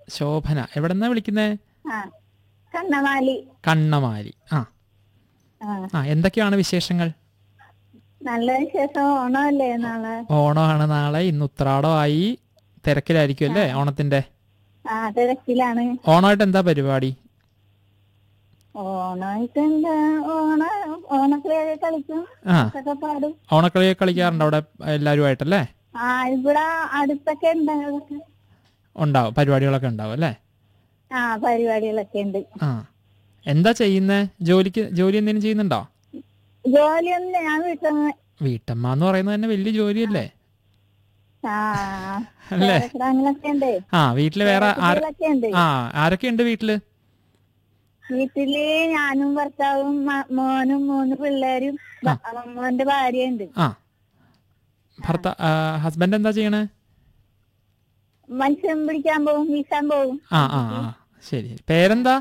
ശോഭന എവിടെന്നാ വിളിക്കുന്നേ ആ കണ്ണമാലി കണ്ണമാലി ആ ആ ആ എന്തൊക്കെയാണ് വിശേഷങ്ങൾ നല്ല വിശേഷം ഓണമല്ലേ നാളെ ഓണമാണ് നാളെ ഇന്ന് ഉത്രാടമായി തിരക്കിലായിരിക്കും അല്ലേ ഓണത്തിന്റെ ആ തിരക്കിലാണ് ഓണമായിട്ട് എന്താ പരിപാടി ഓണമായിട്ട് എന്താ ഓണ ഓണക്കളിയൊക്കെ കളിക്കും ആ ഒക്കെ പാടും ഓണക്കളിയൊക്കെ കളിക്കാറുണ്ട് അവിടെ എല്ലാവരുമായിട്ടല്ലേ ആ ഇവിടെ അടുത്തൊക്കെ ഉണ്ട് അതൊക്കെ. ഉണ്ടാവും പരിപാടികളൊക്കെ ഉണ്ടാവും അല്ലേ ആ പരിപാടികളൊക്കെ ഉണ്ട് ആ എന്താ ചെയ്യുന്നേ ജോലിക്ക് ജോലി എന്തെങ്കിലും ചെയ്യുന്നുണ്ടോ ജോലിയൊന്നും ഞാൻ വീട്ടിൽ വീട്ടമ്മ എന്ന് പറയുന്നത് തന്നെ വലിയ ജോലിയല്ലേ ആ അല്ലേ അങ്ങനൊക്കെ ഉണ്ട് ആ വീട്ടില് വേറെ ആര കുട്ടികളൊക്കെ ഉണ്ട് ആ ആരൊക്കെ ഉണ്ട് വീട്ടില് വീട്ടില് ഞാനും ഭർത്താവും മ- മോനും മൂന്ന് പിള്ളേരും ഭ- മോന്റെ ഭാര്യയുണ്ട് ആ ഭർത്ത ഹസ്ബൻഡ് എന്താ ചെയ്യണേ മത്സ്യം പിടിക്കാൻ പോകും വീശാൻ പോകും ആ ആ ആ ശരി പേരെന്താ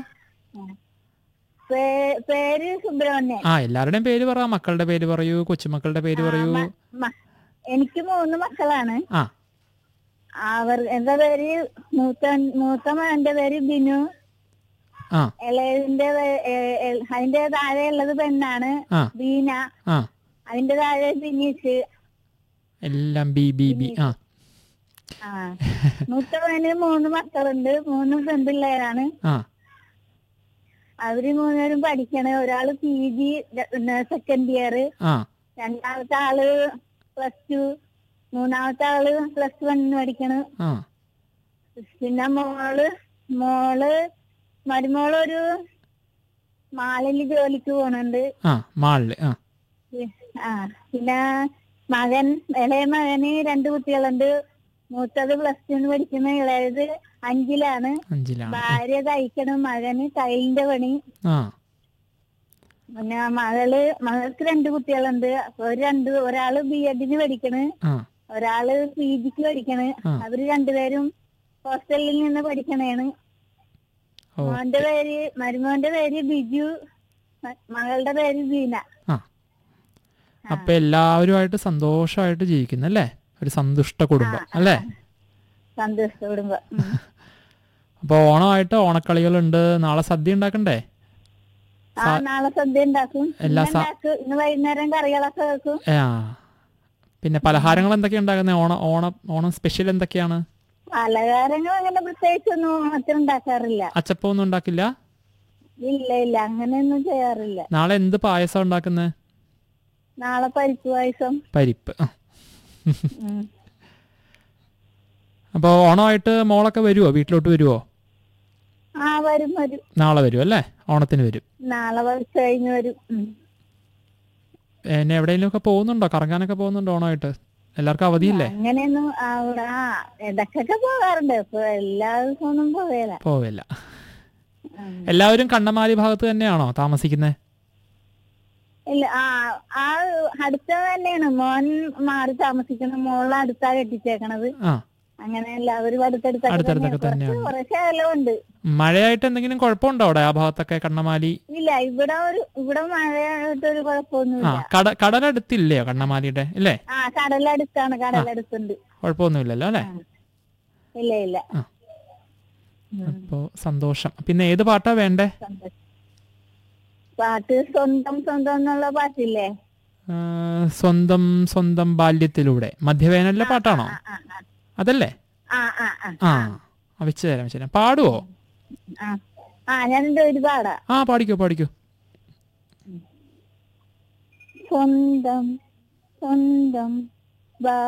പേ- പേര് സുബ്രഹ്മണ്യൻ ആ എല്ലാവരുടെയും പേര് പറ മക്കളുടെ പേര് പറയൂ കൊച്ചുമക്കളുടെ പേര് പറയൂ മ- മ- എനിക്ക് മൂന്ന് മക്കളാണ് ആ അവർ എന്താ പേര് മൂത്ത മൂത്ത മകന്റെ പേര് ബിനു ആ ഇളയതിന്റെ പേ- ഏ- ഏ- അതിന്റെ താഴെ ഉള്ളത് പെണ്ണാണ് ആ ബീന ആ അതിന്റെ താഴെ ബിനീഷ് എല്ലാം ബി ബി ബി ആ ആ മൂത്തവന് മൂന്ന് മക്കളുണ്ട് മൂന്നും പെൺപിള്ളേരാണ് ആ അവര് മൂന്നുപേരും പഠിക്കണേ ഒരാള് പി ജി സെക്കൻഡ് ഇയർ ആ രണ്ടാമത്തെ ആള് പ്ലസ് ടു മൂന്നാമത്തെ ആള് പ്ലസ് വണ്ണിന് പഠിക്കണ് ആ പിന്നെ മോള് മോള് മരുമോള് ഒരു മാളില് ജോലിക്ക് പോണുണ്ട് ആ മാളില് ആ ആ പിന്നെ മകൻ ഇളയ മകന് രണ്ട് കുട്ടികളുണ്ട് മൂത്തത് പ്ലസ് ടുന്ന് പഠിക്കുന്ന ഇളയത് അഞ്ചിലാണ് അഞ്ചിലാണ് ഭാര്യ തയ്ക്കണം മകന് ടൈലിന്റെ പണി ആ പിന്നെ മകള് മകൾക്ക് രണ്ട് കുട്ടികളുണ്ട് അപ്പൊ ഒരു രണ്ട് ഒരാള് ബി എഡിന് പഠിക്കണ് ആ ഒരാള് പി ജിക്ക് പഠിക്കണ് ആ. അവര് രണ്ടുപേരും ഹോസ്റ്റലിൽ നിന്ന് പഠിക്കണേണ് ഓ മോന്റെ പേര് മരുമോന്റെ പേര് ബിജു മ- മകളുടെ പേര് ബീന ആ അപ്പൊ എല്ലാവരുമായിട്ട് സന്തോഷമായിട്ട് ജീവിക്കുന്നല്ലേ ഒരു സന്തുഷ്ട കുടുംബം അല്ലേ സന്തോഷ കുടുംബം ഉം. അപ്പൊ ഓണമായിട്ട് ഓണക്കളികളുണ്ട് നാളെ സദ്യ ഉണ്ടാക്കണ്ടേ ആ നാളെ സദ്യ ഉണ്ടാക്കും എല്ലാ ഇന്ന് സ- ഉണ്ടാക്കും ഇന്ന് വൈകുന്നേരം കറികളൊക്കെ വെക്കും ഏ, ആ പിന്നെ പലഹാരങ്ങൾ എന്തൊക്കെയാ ഉണ്ടാക്കുന്നത് ഓണം ഓണം ഓണം സ്പെഷ്യൽ എന്തൊക്കെയാണ് പലഹാരങ്ങൾ അങ്ങനെ പ്രത്യേകിച്ചൊന്നും ഓണത്തിന് ഉണ്ടാക്കാറില്ല അച്ചപ്പം ഒന്നും ഉണ്ടാക്കില്ല ഇല്ല ഇല്ല അങ്ങനെയൊന്നും ചെയ്യാറില്ല നാളെ എന്ത് പായസം ഉണ്ടാക്കുന്നത് നാളെ പരിപ്പ് പായസം പരിപ്പ് ആ. ഉം. അപ്പൊ ഓണമായിട്ട് മോളൊക്കെ വരുവോ വീട്ടിലോട്ട് വരുവോ ആ വരും വരും നാളെ വരും അല്ലേ ഓണത്തിന് വരും നാളെ കുറച്ച് കഴിഞ്ഞ് വരും ഉം. എന്നെ എവിടെയെങ്കിലും ഒക്കെ പോകുന്നുണ്ടോ കറങ്ങാനൊക്കെ പോകുന്നുണ്ടോ ഓണമായിട്ട് എല്ലാവർക്കും അവധിയില്ലേ അങ്ങനെയൊന്നും അവിടെ ആ ഇടക്കൊക്കെ പോകാറുണ്ട് ഇപ്പൊ എല്ലാ ദിവസമൊന്നും പോകല പോവില്ല എല്ലാവരും കണ്ണമാലി ഭാഗത്ത് തന്നെയാണോ താമസിക്കുന്നത് ഇല്ല ആ ആ അടുത്ത തന്നെയാണ് മോൻ മാറി താമസിക്കുന്ന മോളെ അടുത്താ കെട്ടിച്ചേക്കണത് ആ അങ്ങനെ എല്ലാവരും അടുത്തടുത്തൊക്കെ അടുത്തടുത്തൊക്കെ തന്നെയാണ്. തന്നെയാണ്. കുറച്ച് കുറച്ച് അകലമുണ്ട് മഴയായിട്ട് എന്തെങ്കിലും കുഴപ്പമുണ്ടോ അവിടെ ആ ഭാഗത്തൊക്കെ കണ്ണമാലി ഇല്ല ഇവിടെ ഒരു ഇവിടെ മഴയായിട്ട് ഒരു ആ കുഴപ്പമൊന്നുമില്ല കട കടലടുത്തില്ലയോ കണ്ണമാലിയുടെ ഇല്ലേ ആ കടലടുത്താണ് കടലടുത്തുണ്ട് കുഴപ്പമൊന്നുമില്ലല്ലോ അല്ലേ ഇല്ല ഇല്ല ആ. അപ്പോ സന്തോഷം പിന്നെ ഏത് പാട്ടാ വേണ്ടേ സന്തോഷം. പാട്ട് സ്വന്തം സ്വന്തം എന്നുള്ള പാട്ടില്ലേ ആ, സ്വന്തം സ്വന്തം ബാല്യത്തിലൂടെ മധ്യവേനലിലെ പാട്ടാണോ ആ ആ ആ. അതല്ലേ ആ ആ ആ ആ വെച്ച് തരാം വെച്ച് തരാം പാടുവോ ആ ആ ഞാനെന്റെ ഒരു പാടാ ആ പാടിക്കോ പാടിക്കോ സ്വന്തം സ്വന്തം